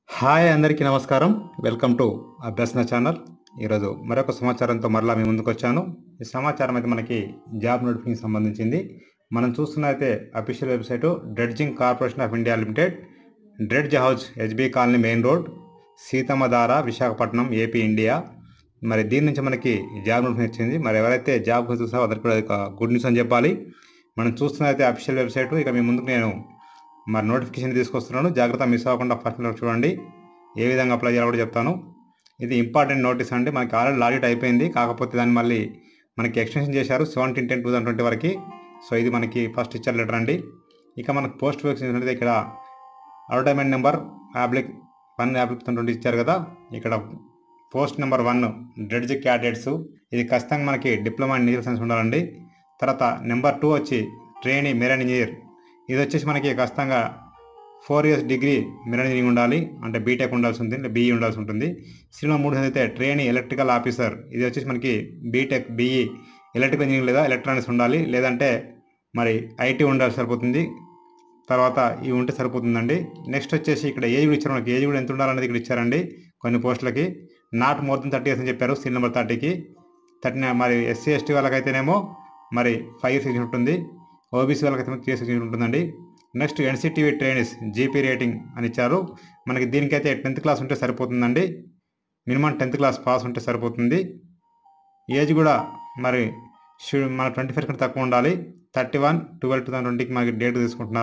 hi అందరికీ నమస్కారం welcome to అభ్యసన ఛానల్ ఈరోజు మరొక సమాచారంతో మరలా మీ ముందుకు వచ్చాను ఈ సమాచారం అయితే మనకి జాబ్ నోటిఫికేషన్ సంబంధించింది మనం చూస్తున్నైతే official website dredging corporation of India limited dredge house HB colony main road Seethammadhara Visakhapatnam AP India మరి దీని నుంచి మనకి జాబ్ నోటిఫికేషన్ వచ్చింది మరి ఎవరైతే జాబ్ చూసారో అందరికి కూడా ఒక గుడ్ న్యూస్ అని చెప్పాలి మనం చూస్తున్నైతే అఫీషియల్ వెబ్సైట్ ఇక మీ ముందుకు నేను మరి నోటిఫికేషన్ తీసుకొస్తున్నాను జాగ్రత్త మిస్ అవ్వకుండా ఫస్ట్ చూడండి ఏ విధంగా అప్లై చేయాలో కూడా చెప్తాను ఇది ఇంపార్టెంట్ నోటీస్ అండి మనకి ఆల్రెడీ లాడిట్ అయిపోయింది కాకపోతే దాన్ని మళ్ళీ మనకి ఎక్స్టెన్షన్ చేశారు seventeen ten two thousand twenty వరకు సో ఇది మనకి ఫస్ట్ ఇచ్చారు లెటర్ అండి ఇక మనకు పోస్ట్ వేకెన్సీ అనేది ఇక్కడ అడ్వర్టైజ్మెంట్ నెంబర్ యాప్లిక్ వన్ యాప్లిక్ ట్వంటీ ఇచ్చారు కదా ఇక్కడ post number one dredge cadets ఇది ఖచ్చితంగా మనకి డిప్లొమా ఇన్ ఇంజనీర్ సైన్స్ ఉండాలండి తర్వాత నెంబర్ టూ వచ్చి ట్రైనీ మెరైన్ ఇంజనీర్ ఇది వచ్చేసి మనకి ఖచ్చితంగా four years degree marine engineering ఉండాలి అంటే బీటెక్ ఉండాల్సి ఉంటుంది బీఈ ఉండాల్సి ఉంటుంది సినిమా మూడు అయితే ట్రైనీ ఎలక్ట్రికల్ ఆఫీసర్ ఇది వచ్చేసి మనకి బీటెక్ బీఈ ఎలక్ట్రికల్ ఇంజనీరింగ్ లేదా ఎలక్ట్రానిక్స్ ఉండాలి లేదంటే మరి ఐటీ ఉండాలి సరిపోతుంది తర్వాత ఇవి ఉంటే సరిపోతుందండి నెక్స్ట్ వచ్చేసి ఇక్కడ ఏజ్ కూడా ఇచ్చారు మనకి ఏజ్ కూడా ఎంత ఉండాలనేది ఇక్కడ ఇచ్చారండి కొన్ని పోస్టులకి not more than thirty years అని చెప్పారు సీన్ నెంబర్ థర్టీకి థర్టీ మరి ఎస్సీ ఎస్టీ వాళ్ళకైతేనేమో మరి ఫైవ్ ఇయర్స్ ఏజ్ ఉంటుంది ఓబీసీ వాళ్ళకైతే త్రీ ఇయర్స్ ఏజ్ ఉంటుందండి next NCTV trainees GP rating అని ఇచ్చారు మనకి దీనికైతే టెన్త్ క్లాస్ ఉంటే సరిపోతుందండి మినిమం టెన్త్ క్లాస్ పాస్ ఉంటే సరిపోతుంది ఏజ్ కూడా మరి షు- మన ట్వంటీ ఫైవ్ కంటే తక్కువ ఉండాలి thirty one twelve two thousand ట్వంటీకి మనకి డేట్ తీసుకుంటున్నారు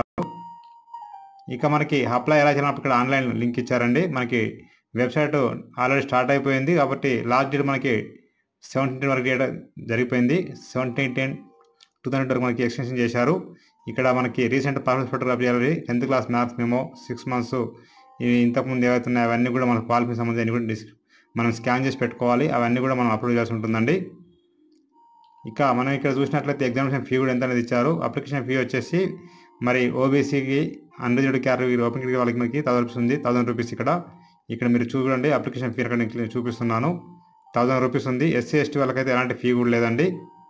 ఇక మనకి అప్లై ఎలా చేయాలి ఇక్కడ ఆన్లైన్ లింక్ ఇచ్చారండి మనకి వెబ్సైట్ ఆల్రెడీ స్టార్ట్ అయిపోయింది కాబట్టి లాస్ట్ డేట్ మనకి సెవెంటీన్ వరకు డేట్ జరిగిపోయింది సెవెంటీన్ టెన్ టూ థౌసండ్ వరకు మనకి ఎక్స్టెన్షన్ చేశారు ఇక్కడ మనకి రీసెంట్ పర్ఫార్మెన్స్ ఫోటోగ్రాఫ్ చేయాలి టెన్త్ క్లాస్ మ్యాథ్స్ మేము సిక్స్ మంత్స్ ఇవి ఇంతకుముందు ఏవైతే ఉన్నాయో అవన్నీ కూడా మన క్వాలిఫికేషన్ సంబంధించి అన్ని కూడా డిస్ మనం స్కాన్ చేసి పెట్టుకోవాలి అవన్నీ కూడా మనం అప్లోడ్ చేయాల్సి ఉంటుందండి ఇక మనం ఇక్కడ చూసినట్లయితే ఎగ్జామినేషన్ ఫీ కూడా ఎంత అనేది ఇచ్చారు అప్లికేషన్ ఫీ వచ్చేసి మరి ఓబీసీకి అన్రిజర్వ్డ్ కేటగిరీ ఓపెన్ కేటగిరీ వాళ్ళకి మనకి థౌసండ్ రూపీస్ ఉంది థౌసండ్ రూపీస్ ఇక్కడ ఇక్కడ మీరు చూడండి అప్లికేషన్ ఫీ అక్కడ నేను చూపిస్తున్నాను థౌసండ్ రూపీస్ ఉంది ఎస్సీ ఎస్టీ వాళ్ళకైతే ఎలాంటి ఫీ కూడా లేదండి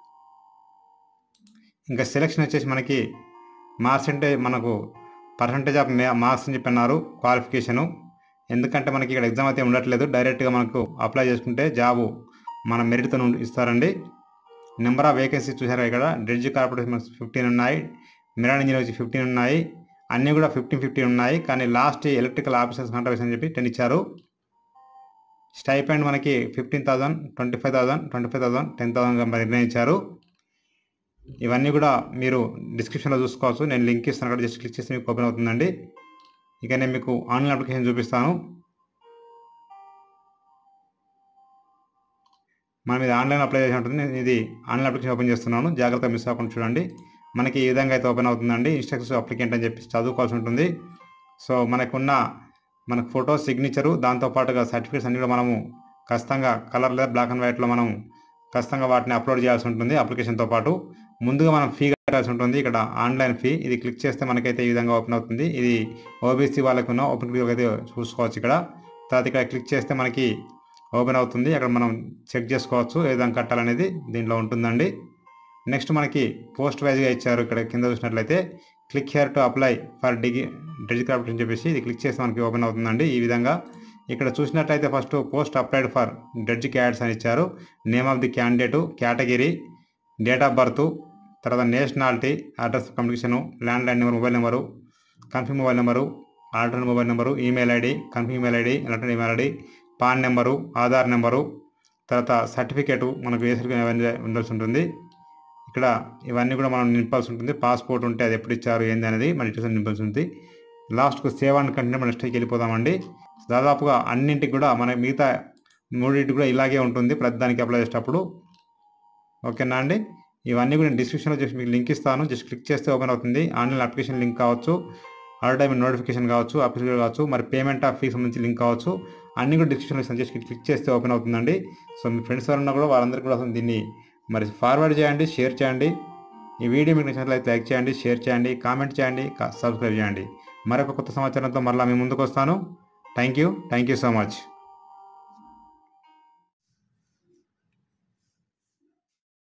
ఇంకా సెలక్షన్ వచ్చేసి మనకి మార్క్స్ అంటే మనకు పర్సంటేజ్ ఆఫ్ మార్క్స్ అని చెప్పి అన్నారు క్వాలిఫికేషను ఎందుకంటే మనకి ఇక్కడ ఎగ్జామ్ అయితే ఉండట్లేదు డైరెక్ట్గా మనకు అప్లై చేసుకుంటే జాబు మన మెరిట్తో ఇస్తారండి నెంబర్ ఆఫ్ వేకెన్సీ చూసారా ఇక్కడ డ్రెడ్జ్ కార్పొరేషన్ ఫిఫ్టీన్ ఉన్నాయి మిరాన్ ఇంజనీర్ వచ్చి ఫిఫ్టీన్ ఉన్నాయి అన్నీ కూడా ఫిఫ్టీన్ ఫిఫ్టీన్ ఉన్నాయి కానీ లాస్ట్ ఎలక్ట్రికల్ ఆఫీసర్స్ కాంట్రాక్ట్స్ అని చెప్పి టెన్ ఇచ్చారు స్టైపెండ్ మనకి fifteen thousand twenty five thousand twenty five thousand ten thousand నిర్ణయించారు ఇవన్నీ కూడా మీరు డిస్క్రిప్షన్లో చూసుకోవచ్చు నేను లింక్ ఇస్తాను అక్కడ జస్ట్ క్లిక్ చేస్తే మీకు ఓపెన్ అవుతుందండి ఇక నేను మీకు ఆన్లైన్ అప్లికేషన్ చూపిస్తాను మనం ఇది ఆన్లైన్ అప్లై చేసి ఉంటుంది నేను ఇది ఆన్లైన్ అప్లికేషన్ ఓపెన్ చేస్తున్నాను జాగ్రత్తగా మిస్ అవ్వకుండా చూడండి మనకి ఈ విధంగా అయితే ఓపెన్ అవుతుందండి ఇన్స్ట్రక్షన్స్ అప్లికెంట్ అని చెప్పి చదువుకోవాల్సి ఉంటుంది సో మనకున్న మన ఫోటో సిగ్నేచరు దాంతోపాటుగా సర్టిఫికేట్స్ అన్ని కూడా మనము ఖచ్చితంగా కలర్ లేదా బ్లాక్ అండ్ వైట్లో మనం ఖచ్చితంగా వాటిని అప్లోడ్ చేయాల్సి ఉంటుంది అప్లికేషన్తో పాటు ముందుగా మనం ఫీ కట్టాల్సి ఉంటుంది ఇక్కడ ఆన్లైన్ ఫీ ఇది క్లిక్ చేస్తే మనకైతే ఈ విధంగా ఓపెన్ అవుతుంది ఇది ఓబీసీ వాళ్ళకు ఉన్న ఓపెన్ క్లిక్ అయితే చూసుకోవచ్చు ఇక్కడ తర్వాత ఇక్కడ క్లిక్ చేస్తే మనకి ఓపెన్ అవుతుంది అక్కడ మనం చెక్ చేసుకోవచ్చు ఏ విధంగా కట్టాలనేది దీంట్లో ఉంటుందండి నెక్స్ట్ మనకి పోస్ట్ వైజ్గా ఇచ్చారు ఇక్కడ కింద చూసినట్లయితే click here to apply for digi digital corporation అని చెప్పేసి ఇది క్లిక్ చేస్తే మనకి ఓపెన్ అవుతుందండి ఈ విధంగా ఇక్కడ చూసినట్లయితే first post applied for dredge cadets అని ఇచ్చారు name of the candidate category date of birth తర్వాత nationality address communication land line number mobile number confirm mobile number alternate mobile number email ID confirm email ID electronic email ID PAN number Aadhaar number తర్వాత certificate మనకు ఏ certificate అవన్నీ ఉండాల్సి ఉంటుంది ఇక్కడ ఇవన్నీ కూడా మనం నింపాల్సి ఉంటుంది పాస్పోర్ట్ ఉంటే అది ఎప్పుడు ఇచ్చారు ఏంది అనేది మన డీటెయిల్స్ నింపాల్సి ఉంటుంది లాస్ట్కు సేవ్ అండ్ కంటిన్యూ మన నెక్స్ట్కి వెళ్ళిపోదామండి దాదాపుగా అన్నింటికి కూడా మన మిగతా మూడింటికి కూడా ఇలాగే ఉంటుంది ప్రతి దానికి అప్లై చేసేటప్పుడు ఓకేనా అండి ఇవన్నీ కూడా నేను డిస్క్రిప్షన్లో జస్ట్ మీకు లింక్ ఇస్తాను జస్ట్ క్లిక్ చేస్తే ఓపెన్ అవుతుంది ఆన్లైన్ అప్లికేషన్ లింక్ కావచ్చు అడ్వర్టైజ్మెంట్ నోటిఫికేషన్ కావచ్చు అప్లికేషన్ కావచ్చు మరి పేమెంట్ ఆఫ్ ఫీ సంబంధించి లింక్ కావచ్చు అన్ని కూడా డిస్క్రిప్షన్లో ఇస్తాను జస్ట్ క్లిక్ చేస్తే ఓపెన్ అవుతుందండి సో మీ ఫ్రెండ్స్ ఎవరన్నా కూడా వాళ్ళందరికీ కూడా అసలు దీన్ని మరి ఫార్వర్డ్ చేయండి షేర్ చేయండి ఈ వీడియో మీకు నచ్చినట్లయితే లైక్ చేయండి షేర్ చేయండి కామెంట్ చేయండి సబ్స్క్రైబ్ చేయండి మరొక కొత్త సమాచారంతో మరలా మీ ముందుకు వస్తాను thank you thank you so much